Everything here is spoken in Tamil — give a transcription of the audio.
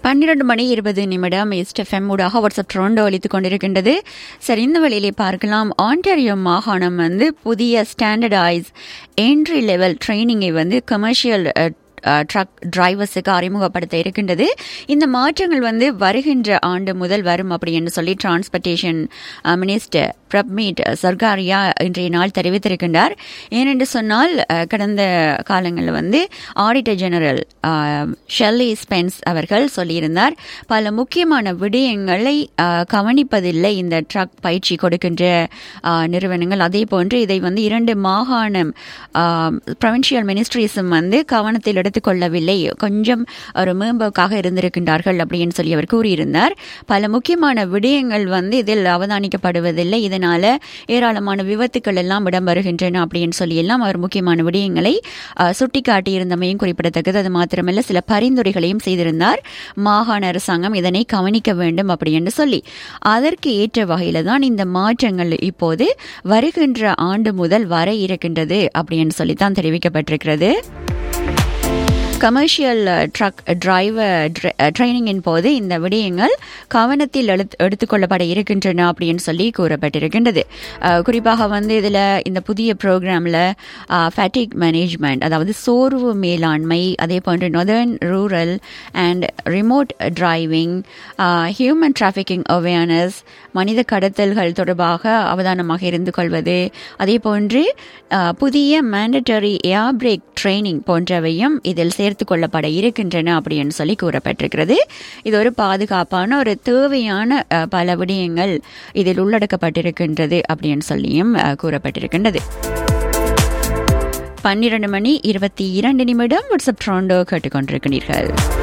பன்னிரண்டு மணி இருபது நிமிடம் ஈஸ்ட் எஃப்எம் ஊடாக வாட்ஸ்அப் ட்ரோண்டோ அளித்துக் கொண்டிருக்கின்றது சரி இந்த வழியிலே பார்க்கலாம் ஆன்டாரியோ மாகாணம் வந்து புதிய ஸ்டாண்டர்டைஸ் என்ட்ரி லெவல் ட்ரைனிங்கை வந்து கமர்ஷியல் ட்ரக் டிரைவர்ஸுக்கு அறிமுகப்படுத்த இருக்கின்றது இந்த மாற்றங்கள் வந்து வருகின்ற ஆண்டு முதல் வரும் அப்படின்னு சொல்லி டிரான்ஸ்போர்ட்டேஷன் மினிஸ்டர் பிரப்மீட் சர்காரியா இன்றைய நாள் தெரிவித்திருக்கின்றார் ஏனென்று சொன்னால் கடந்த காலங்களில் வந்து ஆடிட்டர் ஜெனரல் ஷெல்லி ஸ்பென்ஸ் அவர்கள் சொல்லியிருந்தார் பல முக்கியமான விடயங்களை கவனிப்பதில்லை இந்த ட்ரக் பயிற்சி கொடுக்கின்ற நிறுவனங்கள் அதே போன்று இதை வந்து இரண்டு மாகாணம் ப்ரொவின்சியல் மினிஸ்ட்ரிஸும் வந்து கவனத்தில் எடுத்துக்கொள்ளவில்லை கொஞ்சம் ஒரு மேம்போக்காக இருந்திருக்கின்றார்கள் அப்படின்னு சொல்லி அவர் கூறியிருந்தார் பல முக்கியமான விடயங்கள் வந்து இதில் அவதானிக்கப்படுவதில்லை இதனால ஏராளமான விபத்துக்கள் எல்லாம் இடம்பெறுகின்றன அப்படின்னு சொல்லி எல்லாம் அவர் முக்கியமான விடயங்களை சுட்டிக்காட்டியிருந்தமையும் குறிப்பிடத்தக்கது அது மாத்திரமல்ல சில பரிந்துரைகளையும் செய்திருந்தார் மாகாண அரசாங்கம் இதனை கவனிக்க வேண்டும் அப்படின்னு சொல்லி அதற்கு ஏற்ற வகையில தான் இந்த மாற்றங்கள் இப்போது வருகின்ற ஆண்டு முதல் வர இருக்கின்றது அப்படின்னு சொல்லி தான் தெரிவிக்கப்பட்டிருக்கிறது கமர்ஷியல் ட்ரக் டிரைவர் ட்ரைனிங்கின் போது இந்த விடயங்கள் கவனத்தில் எடுத்துக்கொள்ளப்பட இருக்கின்றன அப்படின்னு சொல்லி கூறப்பட்டிருக்கின்றது குறிப்பாக வந்து இதில் இந்த புதிய ப்ரோக்ராமில் ஃபேட்டிக் மேனேஜ்மெண்ட் அதாவது சோர்வு மேலாண்மை அதே போன்று northern rural and remote driving human trafficking awareness மனித கடத்தல்கள் தொடர்பாக அவதானமாக இருந்து கொள்வது அதே போன்று புதிய மேண்டட்டரி ஏர் பிரேக் ட்ரைனிங் போன்றவையும் இதில் சேர்த்து கொள்ளப்பட இருக்கின்றன அப்படின்னு சொல்லி கூறப்பட்டிருக்கிறது இது ஒரு பாதுகாப்பான ஒரு தேவையான பல விடயங்கள் இதில் உள்ளடக்கப்பட்டிருக்கின்றது அப்படின்னு சொல்லியும் கூறப்பட்டிருக்கின்றது பன்னிரண்டு மணி இருபத்தி இரண்டு நிமிடம் வாட்ஸ்அப் ட்ரோண்டோ கேட்டுக்கொண்டிருக்கிறீர்கள்